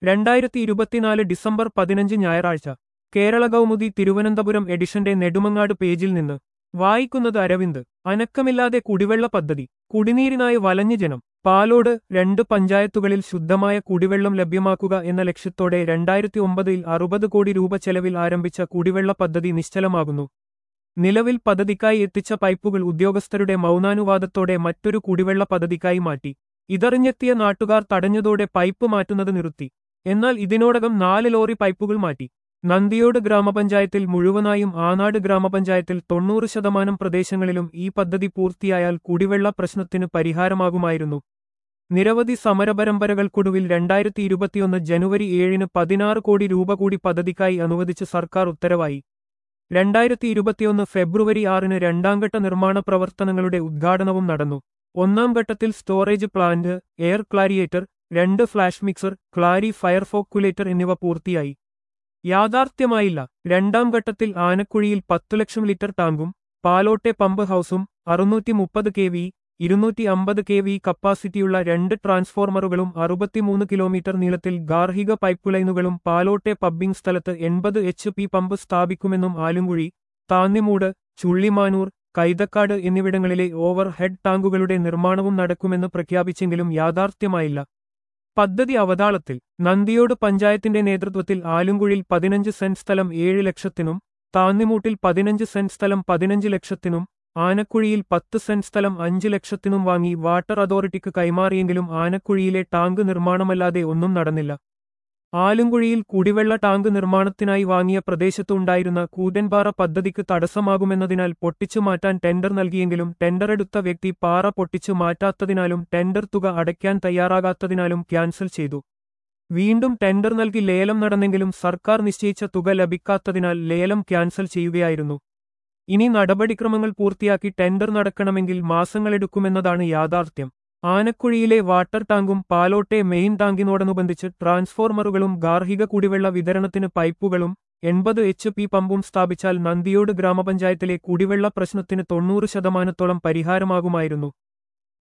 രണ്ടായിരത്തി ഇരുപത്തിനാല് ഡിസംബർ പതിനഞ്ച് ഞായറാഴ്ച കേരള കൗമുദി തിരുവനന്തപുരം എഡിഷന്റെ നെടുമങ്ങാട് പേജിൽ നിന്ന് വായിക്കുന്നത് അരവിന്ദ് അനക്കമില്ലാതെ കുടിവെള്ള പദ്ധതി കുടിനീരിനായി വലഞ്ഞു ജനം പാലോട് രണ്ട് പഞ്ചായത്തുകളിൽ ശുദ്ധമായ കുടിവെള്ളം ലഭ്യമാക്കുക എന്ന ലക്ഷ്യത്തോടെ രണ്ടായിരത്തി ഒമ്പതിൽ അറുപത് കോടി രൂപ ചെലവിൽ ആരംഭിച്ച കുടിവെള്ള പദ്ധതി നിശ്ചലമാകുന്നു നിലവിൽ പദ്ധതിക്കായി എത്തിച്ച പൈപ്പുകൾ ഉദ്യോഗസ്ഥരുടെ മൗനാനുവാദത്തോടെ മറ്റൊരു കുടിവെള്ള പദ്ധതിക്കായി മാറ്റി ഇതറിഞ്ഞെത്തിയ നാട്ടുകാർ തടഞ്ഞതോടെ പൈപ്പ് മാറ്റുന്നത് നിർത്തി എന്നാൽ ഇതിനോടകം നാല് ലോറി പൈപ്പുകൾ മാറ്റി നന്ദിയോട് ഗ്രാമപഞ്ചായത്തിൽ മുഴുവനായും ആനാട് ഗ്രാമപഞ്ചായത്തിൽ തൊണ്ണൂറ് ശതമാനം പ്രദേശങ്ങളിലും ഈ പദ്ധതി പൂർത്തിയായാൽ കുടിവെള്ള പ്രശ്നത്തിന് പരിഹാരമാകുമായിരുന്നു നിരവധി സമരപരമ്പരകൾക്കൊടുവിൽ രണ്ടായിരത്തി ഇരുപത്തിയൊന്ന് ജനുവരി ഏഴിന് പതിനാറ് കോടി രൂപ കൂടി പദ്ധതിക്കായി അനുവദിച്ച് സർക്കാർ ഉത്തരവായി രണ്ടായിരത്തി ഇരുപത്തിയൊന്ന് ഫെബ്രുവരി ആറിന് രണ്ടാംഘട്ട നിർമ്മാണ പ്രവർത്തനങ്ങളുടെ ഉദ്ഘാടനവും നടന്നു ഒന്നാം ഘട്ടത്തിൽ സ്റ്റോറേജ് പ്ലാന്റ് എയർ ക്ലാരിയേറ്റർ രണ്ട് ഫ്ലാഷ് മിക്സർ ക്ലാരി ഫയർഫോക്കുലേറ്റർ എന്നിവ പൂർത്തിയായി യാഥാർത്ഥ്യമായില്ല രണ്ടാം ഘട്ടത്തിൽ ആനക്കുഴിയിൽ പത്തു ലക്ഷം ലിറ്റർ ടാങ്കും പാലോട്ടെ പമ്പ് ഹൌസും അറുന്നൂറ്റി മുപ്പത് കെ വി ഇരുന്നൂറ്റി അമ്പത് കെ വി കപ്പാസിറ്റിയുള്ള രണ്ട് ട്രാൻസ്ഫോർമറുകളും അറുപത്തിമൂന്ന് കിലോമീറ്റർ നീളത്തിൽ ഗാർഹിക പൈപ്പ് ലൈനുകളും പാലോട്ടെ പബ്ബിംഗ് സ്ഥലത്ത് എൺപത് എച്ച് പി പമ്പ് സ്ഥാപിക്കുമെന്നും ആലുംകുഴി താന്നിമൂട് ചുള്ളിമാനൂർ കൈതക്കാട് എന്നിവിടങ്ങളിലെ ഓവർ ഹെഡ് ടാങ്കുകളുടെ നിർമ്മാണവും നടക്കുമെന്ന് പ്രഖ്യാപിച്ചെങ്കിലും യാഥാർത്ഥ്യമായില്ല പദ്ധതി അവതാളത്തിൽ നന്ദിയോട് പഞ്ചായത്തിന്റെ നേതൃത്വത്തിൽ ആലുംകുഴിൽ പതിനഞ്ച് സെന്റ് സ്ഥലം ഏഴ് ലക്ഷത്തിനും താന്നിമൂട്ടിൽ പതിനഞ്ച് സെന്റ് സ്ഥലം പതിനഞ്ച് ലക്ഷത്തിനും ആനക്കുഴിയിൽ പത്ത് സെന്റ് സ്ഥലം അഞ്ച് ലക്ഷത്തിനും വാങ്ങി വാട്ടർ അതോറിറ്റിക്ക് കൈമാറിയെങ്കിലും ആനക്കുഴിയിലെ ടാങ്ക് നിർമ്മാണമല്ലാതെ ഒന്നും നടന്നില്ല ആലുംകുഴിയിൽ കുടിവെള്ള ടാങ്ക് നിർമ്മാണത്തിനായി വാങ്ങിയ പ്രദേശത്തുണ്ടായിരുന്ന കൂതൻപാറ പദ്ധതിക്ക് തടസ്സമാകുമെന്നതിനാൽ പൊട്ടിച്ചു മാറ്റാൻ ടെൻഡർ നൽകിയെങ്കിലും ടെൻഡറെടുത്ത വ്യക്തി പാറ പൊട്ടിച്ചു മാറ്റാത്തതിനാലും ടെൻഡർ തുക അടയ്ക്കാൻ തയ്യാറാകാത്തതിനാലും ക്യാൻസൽ ചെയ്തു വീണ്ടും ടെൻഡർ നൽകി ലേലം നടന്നെങ്കിലും സർക്കാർ നിശ്ചയിച്ച തുക ലഭിക്കാത്തതിനാൽ ലേലം ക്യാൻസൽ ചെയ്യുകയായിരുന്നു ഇനി നടപടിക്രമങ്ങൾ പൂർത്തിയാക്കി ടെൻഡർ നടക്കണമെങ്കിൽ മാസങ്ങളെടുക്കുമെന്നതാണ് യാഥാർത്ഥ്യം ആനക്കുഴിയിലെ വാട്ടർ ടാങ്കും പാലോട്ടെ മെയിൻ ടാങ്കിനോടനുബന്ധിച്ച് ട്രാൻസ്ഫോർമറുകളും ഗാർഹിക കുടിവെള്ള വിതരണത്തിന് പൈപ്പുകളും എൺപത് എച്ച് പി പമ്പും സ്ഥാപിച്ചാൽ നന്ദിയോട് ഗ്രാമപഞ്ചായത്തിലെ കുടിവെള്ള പ്രശ്നത്തിന് തൊണ്ണൂറ് ശതമാനത്തോളം പരിഹാരമാകുമായിരുന്നു